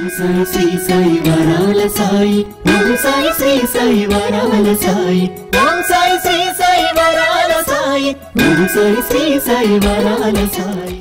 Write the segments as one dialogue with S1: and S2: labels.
S1: సాయి శ్రీ సాయి వరాల సాయి ఓం సాయి శ్రీ సాయి వరాల సాయి ఓం సాయి శ్రీ సాయి వరాల సాయి ఓం సాయి శ్రీ సాయి వరాల సాయి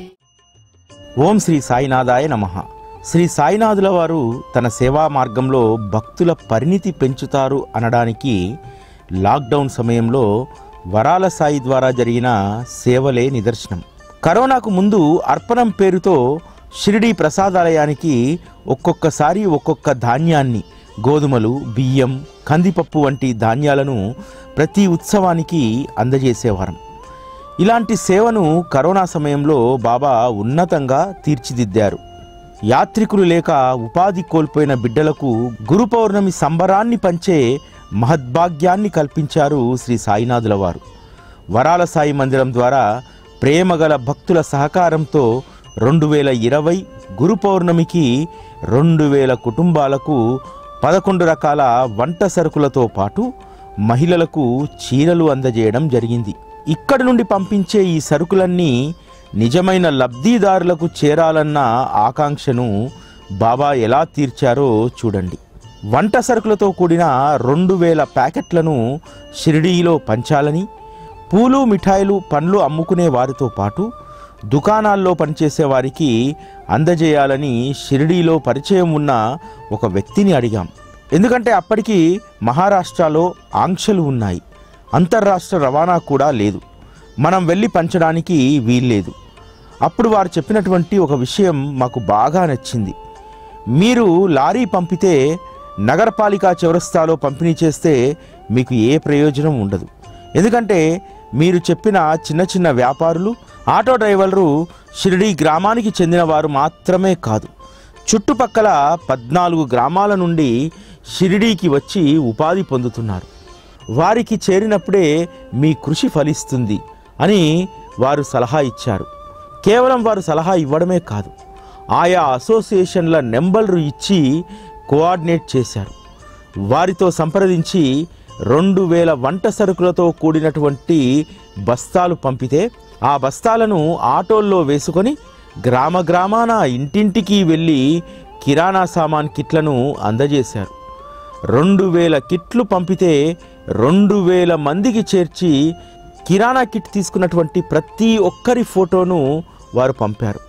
S2: ఓం శ్రీ సాయినాథాయ నమ శ్రీ సాయినాథుల వారు తన సేవా మార్గంలో భక్తుల పరిణితి పెంచుతారు అనడానికి లాక్డౌన్ సమయంలో వరాల సాయి ద్వారా జరిగిన సేవలే నిదర్శనం కరోనాకు ముందు అర్పణం పేరుతో షిరిడి ప్రసాదాలయానికి ఒక్కొక్కసారి ఒక్కొక్క ధాన్యాన్ని గోధుమలు బియ్యం కందిపప్పు వంటి ధాన్యాలను ప్రతి ఉత్సవానికి అందజేసేవారం ఇలాంటి సేవను కరోనా సమయంలో బాబా ఉన్నతంగా తీర్చిదిద్దారు యాత్రికులు లేక ఉపాధి కోల్పోయిన బిడ్డలకు గురు పౌర్ణమి సంబరాన్ని పంచే మహద్భాగ్యాన్ని కల్పించారు శ్రీ సాయినాథుల వారు వరాల సాయి మందిరం ద్వారా ప్రేమగల భక్తుల సహకారంతో రెండు వేల ఇరవై గురు పౌర్ణమికి రెండు వేల కుటుంబాలకు పదకొండు రకాల వంట సరుకులతో పాటు మహిళలకు చీరలు అందజేయడం జరిగింది ఇక్కడి నుండి పంపించే ఈ సరుకులన్నీ నిజమైన లబ్ధిదారులకు చేరాలన్న ఆకాంక్షను బాబా ఎలా తీర్చారో చూడండి వంట సరుకులతో కూడిన రెండు వేల ప్యాకెట్లను షిరిడీలో పంచాలని పూలు మిఠాయిలు పండ్లు అమ్ముకునే వారితో పాటు దుకాణాల్లో పనిచేసే వారికి అందజేయాలని షిరిడీలో పరిచయం ఉన్న ఒక వ్యక్తిని అడిగాం ఎందుకంటే అప్పటికి మహారాష్ట్రలో ఆంక్షలు ఉన్నాయి అంతర్రాష్ట్ర రవాణా కూడా లేదు మనం వెళ్ళి పంచడానికి వీల్లేదు అప్పుడు వారు చెప్పినటువంటి ఒక విషయం మాకు బాగా నచ్చింది మీరు లారీ పంపితే నగరపాలికా చౌరస్తాలో పంపిణీ చేస్తే మీకు ఏ ప్రయోజనం ఉండదు ఎందుకంటే మీరు చెప్పిన చిన్న చిన్న వ్యాపారులు ఆటో డ్రైవర్లు షిరిడి గ్రామానికి చెందిన వారు మాత్రమే కాదు చుట్టుపక్కల పద్నాలుగు గ్రామాల నుండి షిరిడీకి వచ్చి ఉపాధి పొందుతున్నారు వారికి చేరినప్పుడే మీ కృషి ఫలిస్తుంది అని వారు సలహా ఇచ్చారు కేవలం వారు సలహా ఇవ్వడమే కాదు ఆయా అసోసియేషన్ల నెంబర్లు ఇచ్చి కోఆర్డినేట్ చేశారు వారితో సంప్రదించి రెండు వేల వంట సరుకులతో కూడినటువంటి బస్తాలు పంపితే ఆ బస్తాలను ఆటోల్లో వేసుకొని గ్రామ గ్రామాన ఇంటింటికి వెళ్ళి కిరాణా సామాన్ కిట్లను అందజేశారు రెండు వేల కిట్లు పంపితే రెండు వేల మందికి చేర్చి కిరాణా కిట్ తీసుకున్నటువంటి ప్రతి ఒక్కరి ఫోటోను వారు పంపారు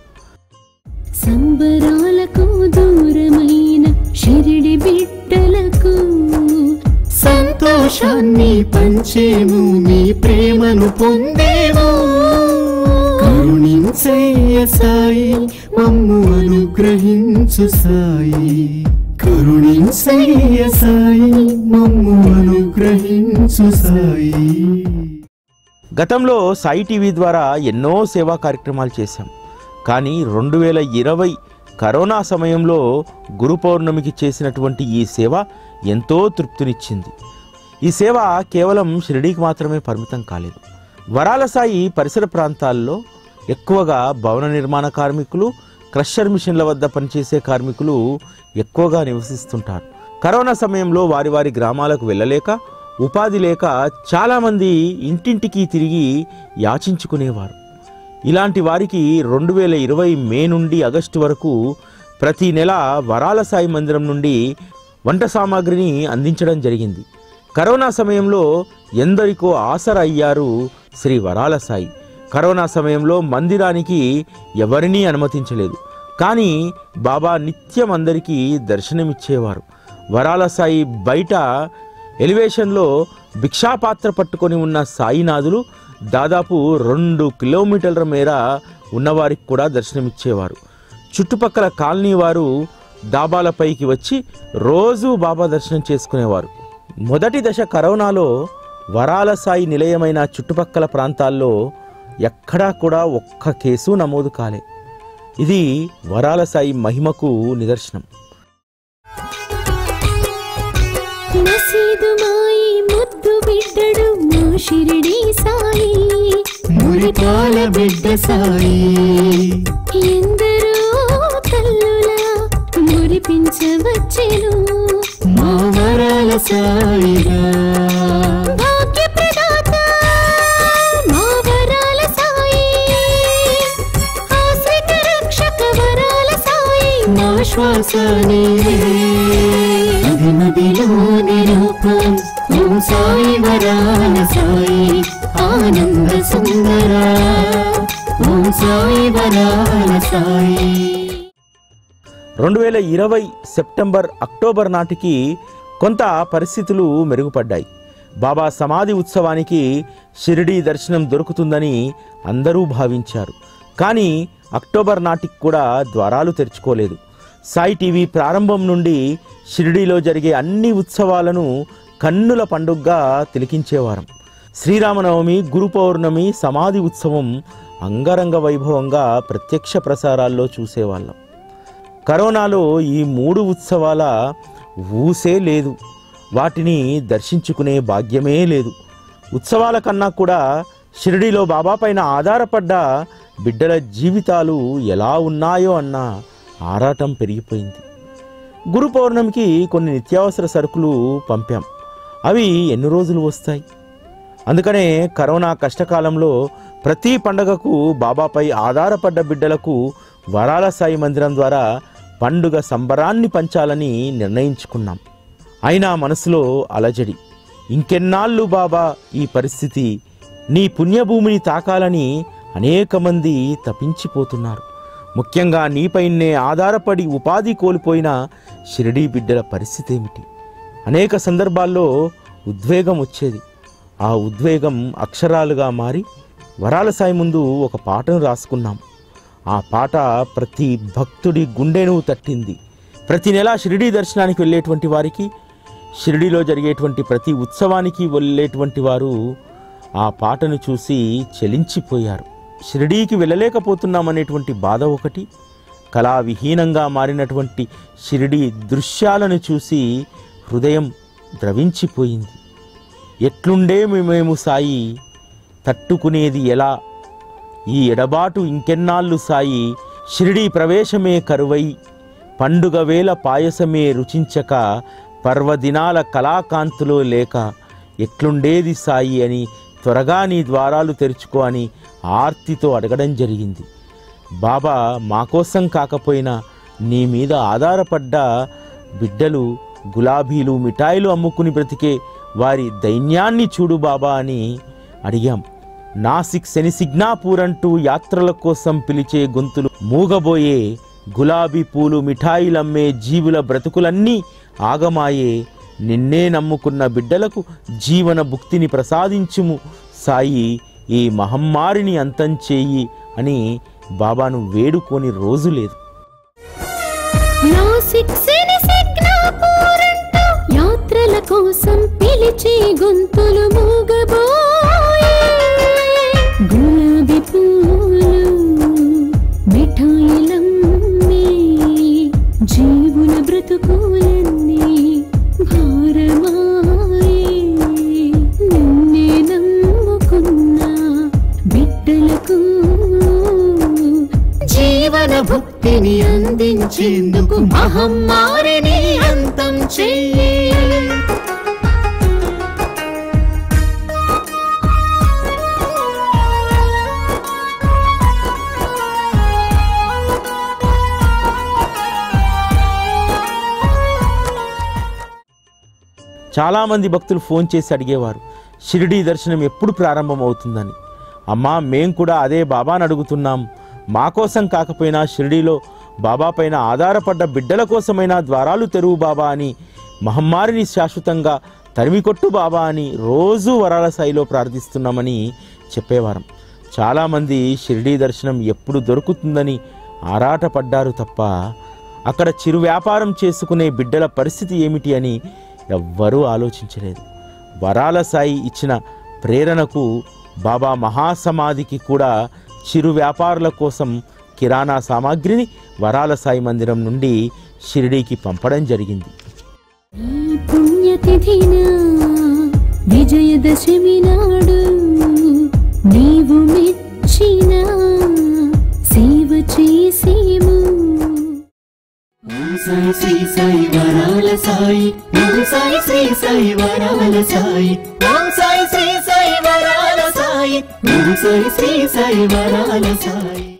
S3: సంబరాలకు దూరమైన షిరిడి బిడ్డలకు
S1: సంతోషాన్ని పంచేము నీ ప్రేమను పొందేము కరుణించయ్య సాయి మమ్ము అనుగ్రహించు సాయి కరుణించయ్య సాయి మమ్ము అనుగ్రహించు సాయి
S2: గతంలో సాయి టీవీ ద్వారా ఎన్నో సేవా కార్యక్రమాలు చేశాం కానీ రెండు వేల ఇరవై కరోనా సమయంలో గురు పౌర్ణమికి చేసినటువంటి ఈ సేవ ఎంతో తృప్తినిచ్చింది ఈ సేవ కేవలం షిరిడీకి మాత్రమే పరిమితం కాలేదు వరాల సాయి పరిసర ప్రాంతాల్లో ఎక్కువగా భవన నిర్మాణ కార్మికులు క్రషర్ మిషన్ల వద్ద పనిచేసే కార్మికులు ఎక్కువగా నివసిస్తుంటారు కరోనా సమయంలో వారి వారి గ్రామాలకు వెళ్ళలేక ఉపాధి లేక చాలామంది ఇంటింటికి తిరిగి యాచించుకునేవారు ఇలాంటి వారికి రెండు వేల ఇరవై మే నుండి ఆగస్టు వరకు ప్రతి నెల వరాల సాయి మందిరం నుండి వంట సామాగ్రిని అందించడం జరిగింది కరోనా సమయంలో ఎందరికో ఆసర అయ్యారు శ్రీ వరాల సాయి కరోనా సమయంలో మందిరానికి ఎవరినీ అనుమతించలేదు కానీ బాబా నిత్యం అందరికీ దర్శనమిచ్చేవారు వరాల సాయి బయట ఎలివేషన్లో భిక్షాపాత్ర పట్టుకొని ఉన్న సాయినాథులు దాదాపు రెండు కిలోమీటర్ల మేర ఉన్నవారికి కూడా దర్శనమిచ్చేవారు చుట్టుపక్కల కాలనీ వారు డాబాలపైకి వచ్చి రోజు బాబా దర్శనం చేసుకునేవారు మొదటి దశ కరోనాలో వరాల సాయి నిలయమైన చుట్టుపక్కల ప్రాంతాల్లో ఎక్కడా కూడా ఒక్క కేసు నమోదు కాలే ఇది వరాల సాయి మహిమకు నిదర్శనం
S3: మసీదు మాయి ముద్దు బిడ్డడు మా షిరిడి సాయి
S1: మురిపాల బిడ్డ సాయి
S3: ఎందరో తల్లుల మురిపించవచ్చెను
S1: మా వరాల సాయిగా
S3: భాగ్య ప్రదాత మా వరాల సాయి ఆశ్రిత రక్షక వరాల సాయి
S1: మా శ్వాస శ్వాసనే ఇది మదిలోని రూపం ఓం సాయి వరాల సాయి ఆనంద సుందర ఓం సాయి వరాల సాయి
S2: రెండు వేల ఇరవై సెప్టెంబర్ అక్టోబర్ నాటికి కొంత పరిస్థితులు మెరుగుపడ్డాయి బాబా సమాధి ఉత్సవానికి షిరిడీ దర్శనం దొరుకుతుందని అందరూ భావించారు కానీ అక్టోబర్ నాటికి కూడా ద్వారాలు తెరుచుకోలేదు సాయి టీవీ ప్రారంభం నుండి షిరిడీలో జరిగే అన్ని ఉత్సవాలను కన్నుల పండుగగా తిలకించేవారం శ్రీరామనవమి గురు పౌర్ణమి సమాధి ఉత్సవం అంగరంగ వైభవంగా ప్రత్యక్ష ప్రసారాల్లో చూసేవాళ్ళం కరోనాలో ఈ మూడు ఉత్సవాల ఊసే లేదు వాటిని దర్శించుకునే భాగ్యమే లేదు ఉత్సవాల కన్నా కూడా షిరిడీలో బాబా పైన ఆధారపడ్డ బిడ్డల జీవితాలు ఎలా ఉన్నాయో అన్న ఆరాటం పెరిగిపోయింది గురు పౌర్ణమికి కొన్ని నిత్యావసర సరుకులు పంపాం అవి ఎన్ని రోజులు వస్తాయి అందుకనే కరోనా కష్టకాలంలో ప్రతి పండగకు బాబాపై ఆధారపడ్డ బిడ్డలకు వరాల సాయి మందిరం ద్వారా పండుగ సంబరాన్ని పంచాలని నిర్ణయించుకున్నాం అయినా మనసులో అలజడి ఇంకెన్నాళ్ళు బాబా ఈ పరిస్థితి నీ పుణ్యభూమిని తాకాలని అనేక మంది తపించిపోతున్నారు ముఖ్యంగా నీపైనే ఆధారపడి ఉపాధి కోల్పోయిన షిరిడీ బిడ్డల పరిస్థితి ఏమిటి అనేక సందర్భాల్లో ఉద్వేగం వచ్చేది ఆ ఉద్వేగం అక్షరాలుగా మారి వరాల సాయి ముందు ఒక పాటను రాసుకున్నాం ఆ పాట ప్రతి భక్తుడి గుండెను తట్టింది ప్రతి నెల షిరిడీ దర్శనానికి వెళ్ళేటువంటి వారికి షిరిడీలో జరిగేటువంటి ప్రతి ఉత్సవానికి వెళ్ళేటువంటి వారు ఆ పాటను చూసి చలించిపోయారు షిరిడీకి వెళ్ళలేకపోతున్నామనేటువంటి బాధ ఒకటి కళావిహీనంగా మారినటువంటి షిరిడీ దృశ్యాలను చూసి హృదయం ద్రవించిపోయింది ఎట్లుండే మేము సాయి తట్టుకునేది ఎలా ఈ ఎడబాటు ఇంకెన్నాళ్ళు సాయి షిరిడీ ప్రవేశమే కరువై పండుగ వేళ పాయసమే రుచించక పర్వదినాల కళాకాంతులో లేక ఎట్లుండేది సాయి అని త్వరగా నీ ద్వారాలు తెరుచుకో అని ఆర్తితో అడగడం జరిగింది బాబా మా కోసం కాకపోయినా నీ మీద ఆధారపడ్డ బిడ్డలు గులాబీలు మిఠాయిలు అమ్ముకుని బ్రతికే వారి దైన్యాన్ని చూడు బాబా అని అడిగాం నాసిక్ శనిసిగ్నాపూర్ అంటూ యాత్రల కోసం పిలిచే గొంతులు మూగబోయే గులాబీ పూలు మిఠాయిలమ్మే జీవుల బ్రతుకులన్నీ ఆగమాయే నిన్నే నమ్ముకున్న బిడ్డలకు జీవన భుక్తిని ప్రసాదించుము సాయి ఈ మహమ్మారిని అంతం చేయి అని బాబాను వేడుకొని రోజు లేదు
S3: నాసిక్ సిని సిగ్నాపూరంటూ యాత్రల కోసం పిలిచే గొంతులు మూగబోయే గులాబీ పూలు మిఠాయిలమ్మే జీవుల బ్రతుకులన్నీ భారమాయే నిన్నే నమ్ముకున్న బిడ్డలకు
S1: జీవన భుక్తిని అందించేందుకు మహమ్మారిని అంతం చెయ్యి
S2: చాలామంది భక్తులు ఫోన్ చేసి అడిగేవారు షిరిడీ దర్శనం ఎప్పుడు ప్రారంభమవుతుందని అమ్మా మేం కూడా అదే బాబాని అడుగుతున్నాం మా కోసం కాకపోయినా షిరిడీలో బాబా పైన ఆధారపడ్డ బిడ్డల కోసమైనా ద్వారాలు తెరువు బాబా అని మహమ్మారిని శాశ్వతంగా తరిమికొట్టు బాబా అని రోజూ వరాల సాయిలో ప్రార్థిస్తున్నామని చెప్పేవారం చాలామంది షిరిడీ దర్శనం ఎప్పుడు దొరుకుతుందని ఆరాటపడ్డారు తప్ప అక్కడ చిరు వ్యాపారం చేసుకునే బిడ్డల పరిస్థితి ఏమిటి అని ఎవ్వరూ ఆలోచించలేదు వరాల సాయి ఇచ్చిన ప్రేరణకు బాబా మహాసమాధికి కూడా చిరు వ్యాపారుల కోసం కిరాణా సామాగ్రిని వరాల సాయి మందిరం నుండి షిరిడీకి పంపడం జరిగింది
S3: ఈ పుణ్యతిథిన విజయదశమి నాడు నీవు మెచ్చిన సేవ చేసేము
S1: ఓం సాయి శ్రీ సాయి వరాల సాయి ఓం సాయి శ్రీ సాయి వరాల సాయి ఓం సాయి శ్రీ సాయి వరాల సాయి ఓం సాయి శ్రీ సాయి వరాల సాయి